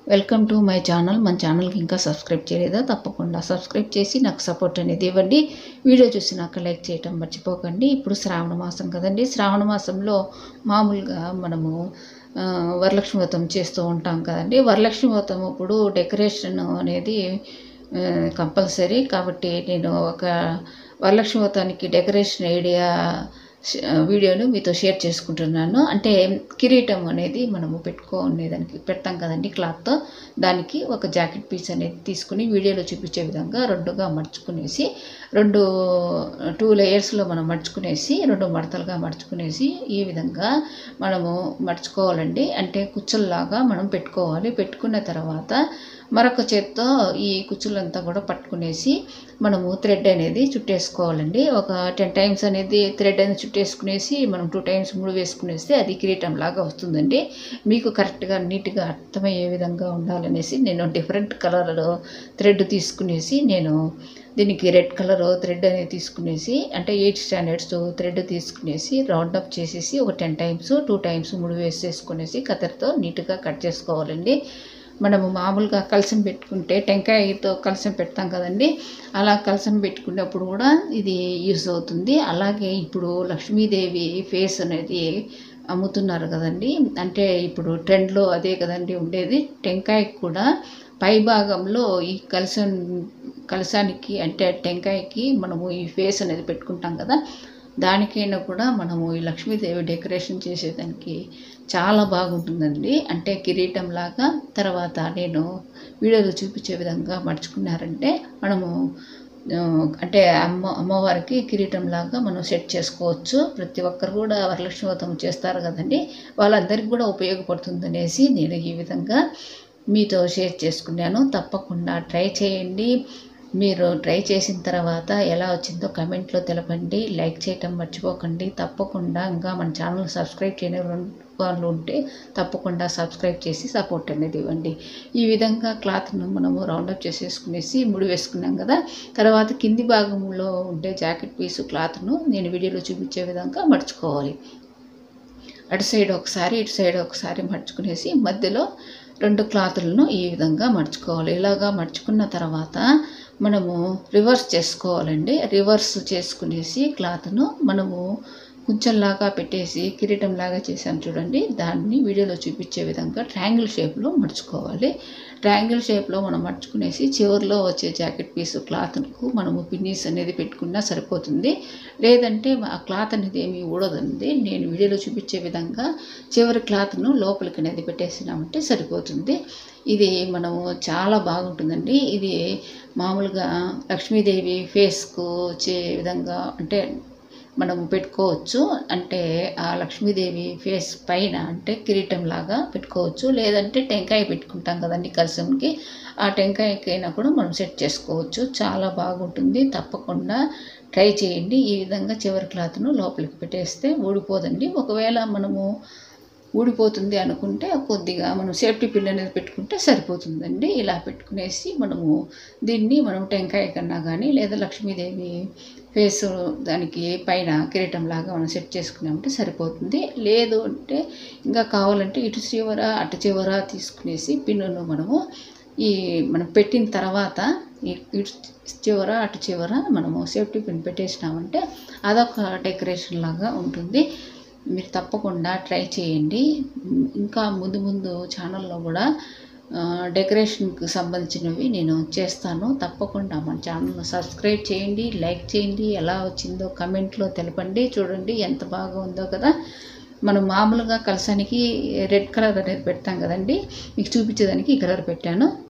welcome to my channel మన ఛానల్కి ఇంకా సబ్స్క్రైబ్ చేయలేదా తప్పకుండా సబ్స్క్రైబ్ చేసి నాకు సపోర్ట్ అనేది ఇవ్వండి వీడియో చూసి నాకు లైక్ చేయటం మర్చిపోకండి ఇప్పుడు శ్రావణ మాసం కదండి శ్రావణ మాసంలో మామూలుగా మనము ఆ, వరలక్ష్మి వ్రతం చేస్తూ ఉంటాం కదండి వరలక్ష్మి వ్రతం ఇప్పుడు డెకరేషన్ అనేది కంపల్సరీ కాబట్టి నేను ఒక వరలక్ష్మి వ్రతానికి డెకరేషన్ ఐడియా ష- వీడియోను మీతో షేర్ చేసుకుంటున్నాను అంటే కిరీటం అనేది మనము పెట్టుకోనేదానికి పెడతాం కదండి క్లాత్తో దానికి ఒక జాకెట్ పీస్ అనేది తీసుకుని వీడియోలో చూపించే విధంగా రెండుగా మడుచుకునేసి రెండు టూ లేయర్స్లో మనం మడుచుకునేసి రెండు మడతలుగా మడుచుకునేసి ఈ విధంగా మనము మడుచుకోవాలండి అంటే కుచ్చుల్లాగా మనం పెట్టుకోవాలి పెట్టుకున్న తర్వాత మరొక చేత్తో ఈ కుచ్చులంతా కూడా పట్టుకునేసి మనము థ్రెడ్ అనేది చుట్టేసుకోవాలండి ఒక టెన్ టైమ్స్ అనేది థ్రెడ్ అనేది చుట్టేసుకునేసి మనం టూ టైమ్స్ ముడి వేసుకునేస్తే అది కిరీటం లాగా వస్తుందండి మీకు కరెక్ట్గా నీట్గా అర్థమయ్యే విధంగా ఉండాలనేసి నేను డిఫరెంట్ కలర్ థ్రెడ్ తీసుకునేసి నేను దీనికి రెడ్ కలర్ థ్రెడ్ అనేది తీసుకునేసి అంటే ఎయిట్ స్టాండర్డ్స్ థ్రెడ్ తీసుకునేసి రౌండ్ అప్ చేసేసి ఒక టెన్ టైమ్స్ టూ టైమ్స్ ముడి వేసేసుకునేసి కత్తెరతో నీట్గా కట్ చేసుకోవాలండి మనము మామూలుగా కలసం పెట్టుకుంటే టెంకాయతో కలసం పెడతాం కదండి అలా కలసం పెట్టుకున్నప్పుడు కూడా ఇది యూస్ అవుతుంది అలాగే ఇప్పుడు లక్ష్మీదేవి ఫేస్ అనేది అమ్ముతున్నారు కదండి అంటే ఇప్పుడు ట్రెండ్లో అదే కదండి ఉండేది టెంకాయకి కూడా పై భాగంలో ఈ కలసం కలసానికి అంటే టెంకాయకి మనము ఈ ఫేస్ అనేది పెట్టుకుంటాం కదా దానికైనా కూడా మనము ఈ లక్ష్మీదేవి డెకరేషన్ చేసేదానికి చాలా బాగుంటుందండి అంటే కిరీటం లాగా తర్వాత నేను వీడియోలో చూపించే విధంగా మడుచుకున్నారంటే మనము ఆ, అంటే అమ్మ అమ్మవారికి కిరీటం లాగా మనం సెట్ చేసుకోవచ్చు ప్రతి ఒక్కరు కూడా వరలక్ష్మి వ్రతం చేస్తారు కదండి వాళ్ళందరికీ కూడా ఉపయోగపడుతుంది అనేసి నేను ఈ విధంగా మీతో షేర్ చేసుకున్నాను తప్పకుండా ట్రై చేయండి మీరు ట్రై చేసిన తర్వాత ఎలా వచ్చిందో కమెంట్లో తెలపండి లైక్ చేయటం మర్చిపోకండి తప్పకుండా ఇంకా మన ఛానల్ సబ్స్క్రైబ్ చేయని వాళ్ళు ఉంటే తప్పకుండా సబ్స్క్రైబ్ చేసి సపోర్ట్ అనేది ఇవ్వండి ఈ విధంగా క్లాత్ను మనము రౌండప్ చేసేసుకునేసి ముడి వేసుకున్నాం కదా తర్వాత కింది భాగంలో ఉండే జాకెట్ పీసు క్లాత్ను నేను వీడియోలో చూపించే విధంగా మడుచుకోవాలి అటు సైడ్ ఒకసారి ఇటు సైడ్ ఒకసారి మడుచుకునేసి మధ్యలో రెండు క్లాతులను ఈ విధంగా మడుచుకోవాలి ఇలాగా మడుచుకున్న తర్వాత మనము రివర్స్ చేసుకోవాలండి రివర్స్ చేసుకునేసి క్లాత్ను మనము కుంచెంలాగా పెట్టేసి కిరీటం లాగా చేసాం చూడండి దాన్ని వీడియోలో చూపించే విధంగా ట్రయాంగిల్ షేప్లో మడుచుకోవాలి ట్రయాంగిల్ షేప్లో మనం మడుచుకునేసి చివరిలో వచ్చే జాకెట్ పీస్ క్లాత్కు మనము పిన్నీస్ అనేది పెట్టుకున్నా సరిపోతుంది లేదంటే ఆ క్లాత్ అనేది ఏమీ ఊడదండి నేను వీడియోలో చూపించే విధంగా చివరి క్లాత్ను లోపలికి అనేది పెట్టేసినామంటే సరిపోతుంది ఇది మనము చాలా బాగుంటుందండి ఇది మామూలుగా లక్ష్మీదేవి ఫేస్కు వచ్చే విధంగా అంటే మనము పెట్టుకోవచ్చు అంటే ఆ లక్ష్మీదేవి ఫేస్ పైన అంటే కిరీటం లాగా పెట్టుకోవచ్చు లేదంటే టెంకాయ పెట్టుకుంటాం కదండి కలసంకి ఆ టెంకాయకైనా కూడా మనం సెట్ చేసుకోవచ్చు చాలా బాగుంటుంది తప్పకుండా ట్రై చేయండి ఈ విధంగా చివరి క్లాత్ను లోపలికి పెట్టేస్తే ఊడిపోదండి ఒకవేళ మనము ఊడిపోతుంది అనుకుంటే కొద్దిగా మనం సేఫ్టీ పిన్ అనేది పెట్టుకుంటే సరిపోతుందండి ఇలా పెట్టుకునేసి మనము దీన్ని మనం టెంకాయ కన్నా కానీ లేదా లక్ష్మీదేవి ఫేస్ దానికి పైన కిరీటం లాగా మనం సెట్ చేసుకున్నామంటే సరిపోతుంది లేదు అంటే ఇంకా కావాలంటే ఇటు చివర అటు చివర తీసుకునేసి పిన్నును మనము ఈ మనం పెట్టిన తర్వాత ఈ ఇటు చివర అటు చివర మనము సేఫ్టీ పిన్ పెట్టేసినామంటే అదొక డెకరేషన్ లాగా ఉంటుంది మీరు తప్పకుండా ట్రై చేయండి ఇంకా ముందు ముందు ఛానల్లో కూడా ఆ, డెకరేషన్కి సంబంధించినవి నేను చేస్తాను తప్పకుండా మన ఛానల్ను సబ్స్క్రైబ్ చేయండి లైక్ చేయండి ఎలా వచ్చిందో కమెంట్లో తెలపండి చూడండి ఎంత బాగా ఉందో కదా మనం మామూలుగా కలసానికి రెడ్ కలర్ అనేది పెడతాం కదండి మీకు చూపించేదానికి ఈ కలర్ పెట్టాను